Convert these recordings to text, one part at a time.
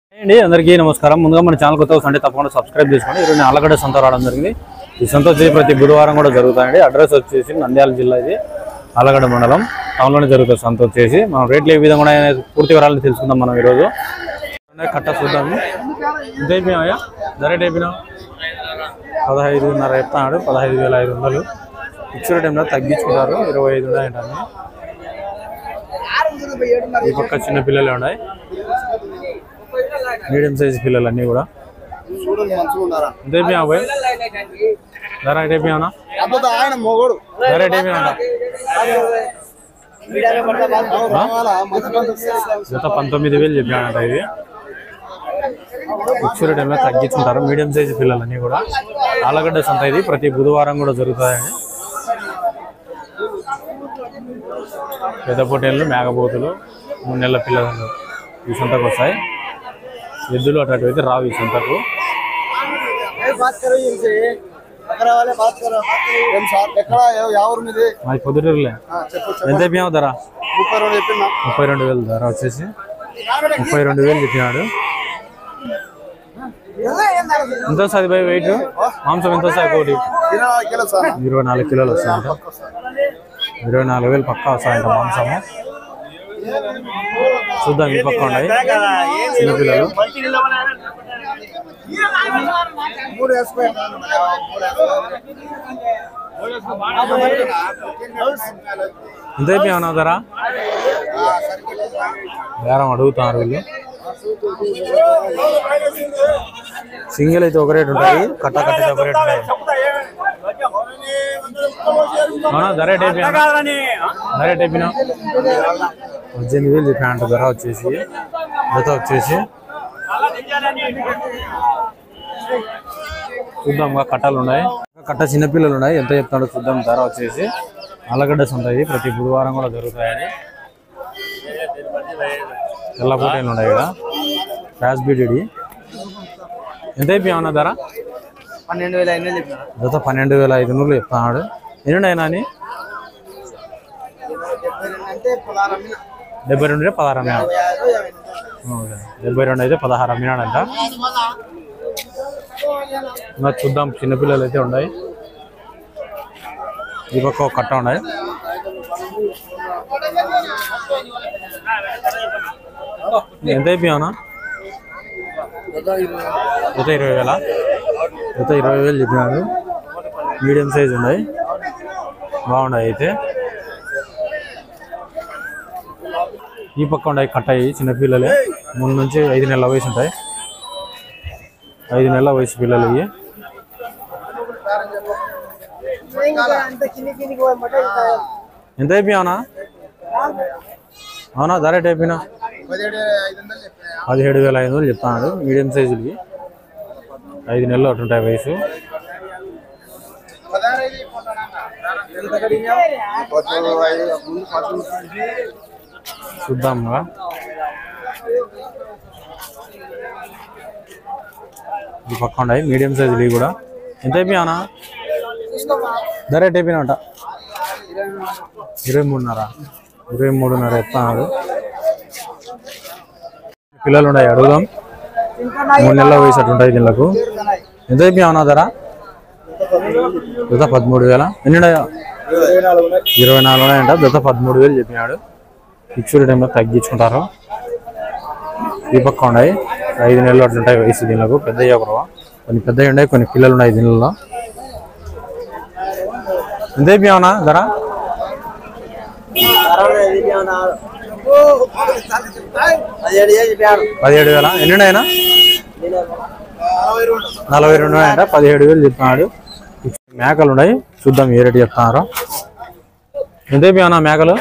అండి అందరికీ నమస్కారం ముందుగా మన ఛానల్ కొత్త వస్తుంటే తప్పకుండా సబ్స్క్రైబ్ చేసుకోండి ఈరోజు ఆలగడ్డ సంత రావడం జరిగింది ఈ సంత వచ్చేసి ప్రతి బుధవారం కూడా జరుగుతాయండి అడ్రస్ వచ్చేసి నంద్యాల జిల్లా ఇది ఆలగడ్డ మండలం టౌన్లోనే జరుగుతుంది సంత వచ్చేసి మనం రేట్లు ఏ విధంగా ఉన్నాయనే పూర్తి వివరాలు తెలుసుకుందాం మనం ఈరోజు కట్ట చూద్దాము ఎంత అయిపోయాయా ధర రేట్ అయిపోయినా పదహైదున్నర చెప్తున్నాడు పదహైదు వేల ఐదు వందలు ఇచ్చిన టైంలో తగ్గించుకుంటారు ఇరవై ఐదు ఉన్నాయంటే ఈ పక్క చిన్న పిల్లలే ఉన్నాయి మీడియం సైజ్ పిల్లలు అన్నీ కూడా చూడండి మంచిగా ఉన్నారా ఎంత అయిపోయా పోయి ధర రేట్ అయిపోయానా అబ్బా ఆయన మొగోడు ధర రేట్ అయిపోయినా రావాలా మంచి మంచి జత పంతొమ్మిది వేలు చెప్పానంట ఇది ఇచ్చిన టైంలో తగ్గించుంటారు మీడియం సైజ్ పిల్లలన్నీ కూడా ఆలగడ్డ సంత ఇది ప్రతి బుధవారం కూడా జరుగుతాయండి పెద్ద పొట్టేళ్ళు మేకపోతులు మూడు నెలల పిల్లలు ఈ సంతకు వస్తాయి ఎద్దులు అటు అయితే రావు ఈ సంతకు బాత్ కరో ఇన్సే అక్కడ వాళ్ళే బాత్ కరో ఏం సార్ ఎక్కడ ఎవ- ఎవరు మీది మాది పొద్దుటూరులే ఆ, చెప్పు చెప్పు ఎంత అయిపోయావు ధర ముప్పై రెండు చెప్పిన ముప్పై రెండు వేలు ధర వచ్చేసి ముప్పై రెండు వేలు చెప్పినాడు ఎంత వస్తుంది బై వెయిట్ మాంసం ఎంత వస్తుంది ఒకటి ఇరవై కిలో సార్ ఇరవై నాలుగు కిలోలు వస్తాయంట ఇరవై నాలుగు వేలు పక్కా వస్తాయంట మాంసము చూద్దాం ఈ పక్క ఉన్నాయి చిన్నపిల్లలు మూడు వేసుకోండి ఎంత అయిపోయావు ధర బేరం అడుగుతున్నారు వీళ్ళు సింగిల్ అయితే ఒక రేట్ ఉంటాయి కట్ట కట్ట అయితే ఒక రేట్ ఉంటాయి అవునా ధర రేట్ అయిపోయినా ధర రేట్ అయిపోయినా పద్దెనిమిది వేలు చెప్పాయంట ధర వచ్చేసి జత వచ్చేసి చూద్దాం ఇంకా కట్టలు ఉన్నాయి ఇంకా కట్ట చిన్నపిల్లలు ఉన్నాయి ఎంత చెప్తాడో చూద్దాం ధర వచ్చేసి అల్లగడ్డ ఉంటాయి ప్రతి బుధవారం కూడా జరుగుతాయని తెల్ల పోటీలు ఉన్నాయి ఇక్కడ క్రాస్ బీడీ ఎంత అయిపోయావు ధర పన్నెండు వేల ఐదు చెప్పిన జత పన్నెండు వేల ఐదు నూరులు చెప్తున్నాడు ఎన్ని అయినా అని అంటే పొలారం డెబ్బై రెండు పదహారు అమ్మినాడు ఓకే. డెబ్బై రెండు అయితే పదహారు అమ్మినాడంట ఇంకా చూద్దాం చిన్నపిల్లలు అయితే ఉన్నాయి ఈ పక్క ఒక కట్ట ఉన్నాయి ఎంత అయిపోయావునా జత ఇరవై వేల జత ఇరవై వేలు చెప్పినాడు మీడియం సైజ్ ఉన్నాయి బాగున్నాయి అయితే ఈ పక్క ఉన్నాయి కట్టాయి చిన్నపిల్లలే మూడు నుంచి ఐదు నెలల వయసు ఉంటాయి ఐదు నెలల వయసు పిల్లలు ఇవి అంత కింది కిందికి పోయమంటే ఎంత అయిపోయావునా అవునా ధర రేట్ అయిపోయినా పదిహేడు ఐదు వందలు చెప్పిన పదిహేడు వేల ఐదు వందలు చెప్తున్నాడు మీడియం సైజులకి ఐదు నెలలు అటు ఉంటాయి వయసు పదహారు ఐదు ఎంత కడిగినా పద్నాలుగు ఐదు ముందు పద్నాలుగు చూద్దాం ఇంకా. ఈ పక్క ఉన్నాయి మీడియం సైజులు ఇవి కూడా ఎంత అయిపోయావునా ధర రేట్ అయిపోయినా ఇరవై మూడున్నర ఇరవై మూడున్నర ఎత్తున్నాడు పిల్లలు ఉన్నాయి అడుగుదాం మూడు నెలల వయసు అటు ఉంటాయి దీనికి ఎంత అయిపోయావునా ధర జత పదమూడు వేల ఎన్ని ఉన్నాయో ఇరవై నాలుగు ఉన్నాయంట జత పదమూడు వేలు చెప్పినాడు ఇచ్చుడు టైంలో తగ్గించుకుంటారు ఈ పక్క ఉన్నాయి ఐదు నెలలు అట్లా ఉంటాయి వయసు దీనిలో పెద్ద ఒకరు కొన్ని పెద్దవి ఉన్నాయి కొన్ని పిల్లలు ఉన్నాయి దీనిలో ఎంత అయిపోయావునా ధర పదిహేడు వేలు చెప్పారు పదిహేడు వేల ఎన్ని ఉన్నాయినా నలభై రెండు ఉన్నాయంట పదిహేడు వేలు చెప్తున్నాడు మేకలు ఉన్నాయి చూద్దాం ఏ రేటు చెప్తున్నారు ఎంత అయిపోయావునా మేకలు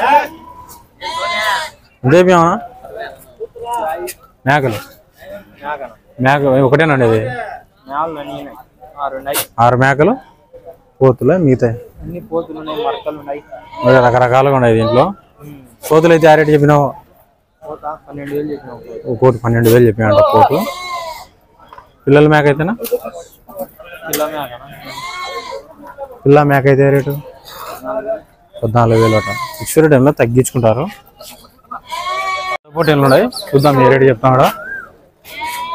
ఎంత అయిపోయావునా మేకలు మేక ఒకటేనండి ఇది ఆరు మేకలు పోతులే మిగతా అన్ని పోతులు ఉన్నాయి మడకలు ఉన్నాయి మరి రకరకాలుగా ఉన్నాయి దీంట్లో కోతులు అయితే ఆ రేటు చెప్పినావు పోత పన్నెండు వేలు చెప్పినావు ఒక కోటి పన్నెండు వేలు చెప్పినాడు కోటు పిల్లల మేక అయితేనా కిలో మేకనా పిల్ల మేక అయితే ఏ రేటు పద్నాలుగు వేలు అట ఇచ్చిన టైంలో తగ్గించుకుంటారు సపోర్ట్ ఎన్ని ఉన్నాయి చూద్దాం ఏ రేటు చెప్తాడా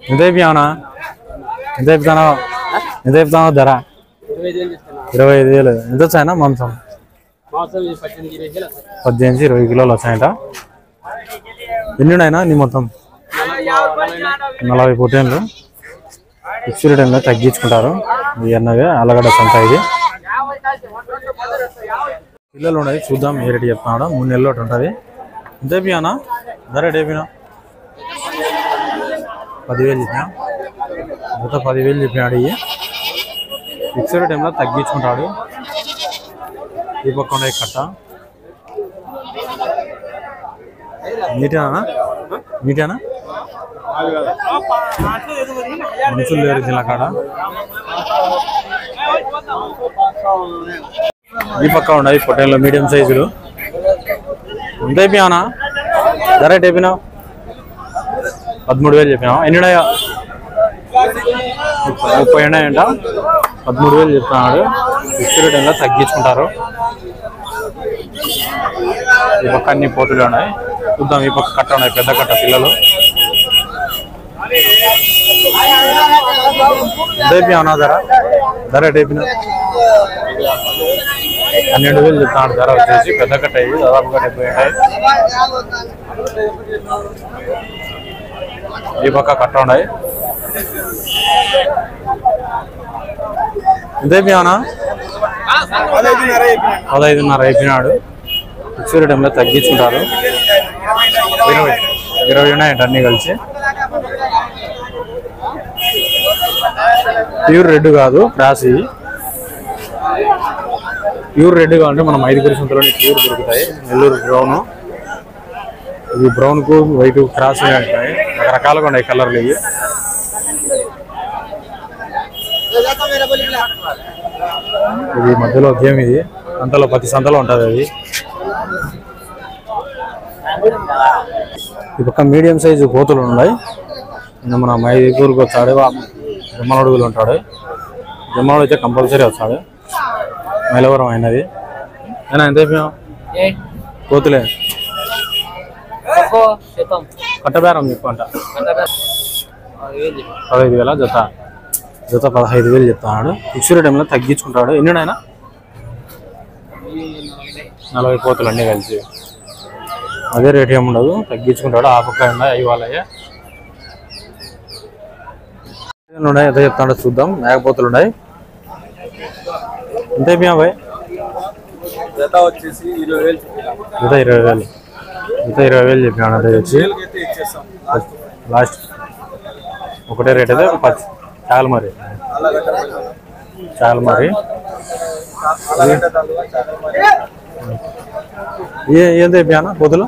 ఎంత అయిపోయావునా ఎంత అయిపోతానో ఎంత అయిపోతానో ధర ఇరవై ఐదు వేలు ఎంత వచ్చాయనా మాంసం పద్దెనిమిది నుంచి ఇరవై కిలోలు వచ్చాయంట ఎన్ని ఉన్నాయినా నీ మొత్తం నలభై పొట్టేళ్ళు ఫిక్స్డ్ టైంలో తగ్గించుకుంటారు ఈ అన్నవే అలగడ్డ సంత ఇది పిల్లలు ఉన్నాయి చూద్దాం ఏ రేటు చెప్తున్నాడు మూడు నెలలు ఒకటి ఉంటుంది ఎంత అయిపోయానా ధర రేట్ అయిపోయినా పదివేలు చెప్పినా మొత్తం పదివేలు చెప్పినాడు ఇవి ఫిక్స్డ్ టైంలో తగ్గించుకుంటాడు ఈ పక్క ఉండే కట్ట నీటేనా నీటేనా మనుషులు లేరు జిల్లా కాడ ఈ పక్క ఉన్నాయి పొట్టేళ్ళు మీడియం సైజులు ఎంత అయిపోయావునా ధర ఎట్ అయిపోయినావు పదమూడు వేలు చెప్పినావు ఎన్ని ఉన్నాయో ముప్పై ముప్పై ఉన్నాయంట పదమూడు వేలు చెప్తున్నాడు ఫిక్స్డ్ టైంలో తగ్గించుకుంటారు ఈ పక్క అన్ని పోతులు ఉన్నాయి చూద్దాం ఈ పక్క కట్ట ఉన్నాయి పెద్ద కట్ట పిల్లలు అయిపోయావునా ధర ధర ఎట్ అయిపోయినా పన్నెండు వేలు చెప్తున్నాడు ధర వచ్చేసి పెద్ద కట్ట అయ్యి దాదాపుగా డెబ్బై ఉంటాయి ఈ పక్క కట్ట ఉన్నాయి ఎంత అయిపోయావునా పదహైదున్నర అయిపోయినాడు ఫిక్స్డ్ టైంలో తగ్గించుకుంటారు ఇరవై ఇరవై ఉన్నాయంట అన్నీ కలిసి ప్యూర్ రెడ్ కాదు క్రాస్ ఇవి ప్యూర్ రెడ్ కావాలంటే మనం ఐదుగురి సంతలోని ప్యూర్ దొరుకుతాయి నెల్లూరు బ్రౌన్ ఇవి బ్రౌన్ కు వైట్ క్రాస్ ఉంటాయి రకరకాలుగా ఉన్నాయి కలర్లు ఇవి ఇది మధ్యలో గేమ్ ఇది సంతలో ప్రతి సంతలో ఉంటుంది అది ఈ పక్క మీడియం సైజు కోతులు ఉన్నాయి ఇంకా మన మైదూరుకు వచ్చాడు జమ్మలడుగులు ఉంటాడు జమ్మలడు అయితే కంపల్సరీ వస్తాడు మైలవరం అయినది అయినా ఎంత అయిపోయాం కోతులే కట్టబేరం చెప్పు అంట పదహైదు వేల జత జత పదహైదు వేలు చెప్తున్నాడు ఫిక్స్డ్ టైంలో తగ్గించుకుంటాడు ఎన్ని ఆయన నలభై కోతులు అన్నీ కలిసి అదే రేట్ ఏమి ఉండదు తగ్గించుకుంటాడు ఆ పక్క ఉన్నాయి అవి వాళ్ళయ్యా ఉన్నాయి ఎంత చెప్తాడో చూద్దాం మేకపోతులు ఉన్నాయి ఎంత అయిపోయా బాయ్ జత వచ్చేసి ఇరవై వేలు జత ఇరవై వేలు జత ఇరవై వేలు చెప్పినాడు అదే వచ్చి అయితే ఇచ్చేస్తాం లాస్ట్ ఒకటే రేట్ అయితే పచ్చి చాలు మరి చాలు మరి అలాగంటే దానిలో చాలా మరి ఏ ఎంత అయిపోయానా పొద్దులు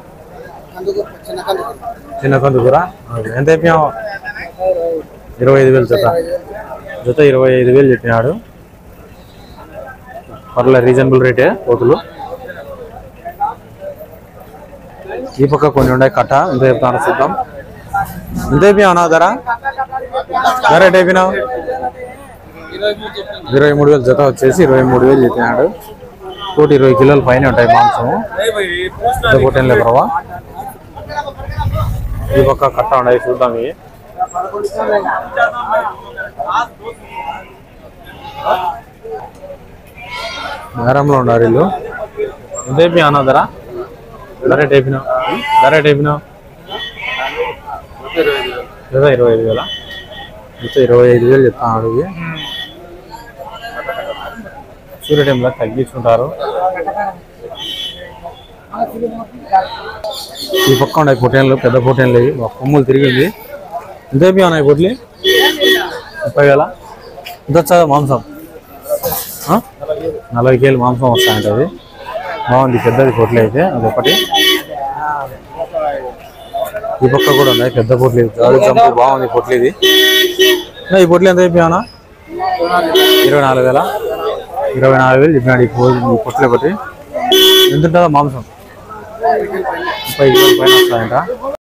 చిన్న కందు కూర ఎంత అయిపోయావు ఇరవై ఐదు వేలు జత జత ఇరవై ఐదు వేలు చెప్పినాడు పర్లే రీజనబుల్ రేటే పోతులు ఈ పక్క కొన్ని ఉన్నాయి కట్ట ఎంత చెప్తాను చూద్దాం ఎంత అయిపోయావు ధర ధర ఎట్ అయిపోయినావు ఇరవై మూడు వేలు జత వచ్చేసి ఇరవై మూడు వేలు చెప్పినాడు కోటి ఇరవై కిలోల పైన ఉంటాయి మాంసము పెద్ద పొట్టేం లేబరవా ఈ పక్క కట్ట ఉన్నాయి చూద్దాం ఇవి నగరంలో ఉన్నారు వీళ్ళు ఎంత అయిపోయా అన్న ధర ధర ఎట్ అయిపోయినావు ధర ఎట్ అయిపోయినావు లేదా ఇరవై ఐదు వేల ఇంకా ఇరవై ఐదు వేలు చెప్తాను ఇవి సూర్య టైంలో తగ్గించుకుంటారు ఈ పక్క ఉన్నాయి పొట్టేళ్ళు పెద్ద పొట్టేళ్ళు ఇవి ఒక కొమ్ములు తిరిగింది ఎంత అయిపోయా ఉన్నాయి పొట్లి ముప్పై వేల ఎంత వచ్చా మాంసం ఆ? నలభై కేలు మాంసం వస్తాయంట అది బాగుంది పెద్దది పొట్లు అయితే అదొకటి ఈ పక్క కూడా ఉన్నాయి పెద్ద పొట్లు ఇది గాలి జంపు బాగుంది పొట్లు ఇది నా ఈ పొట్లు ఎంత అయిపోయానా ఇరవై నాలుగు వేల ఇరవై నాలుగు వేలు చెప్పినాడు ఈ పో- ఈ పొట్లు ఒకటి ఎంత ఉంటుందో మాంసం ముప్పై కిలోల పైన వస్తాయంట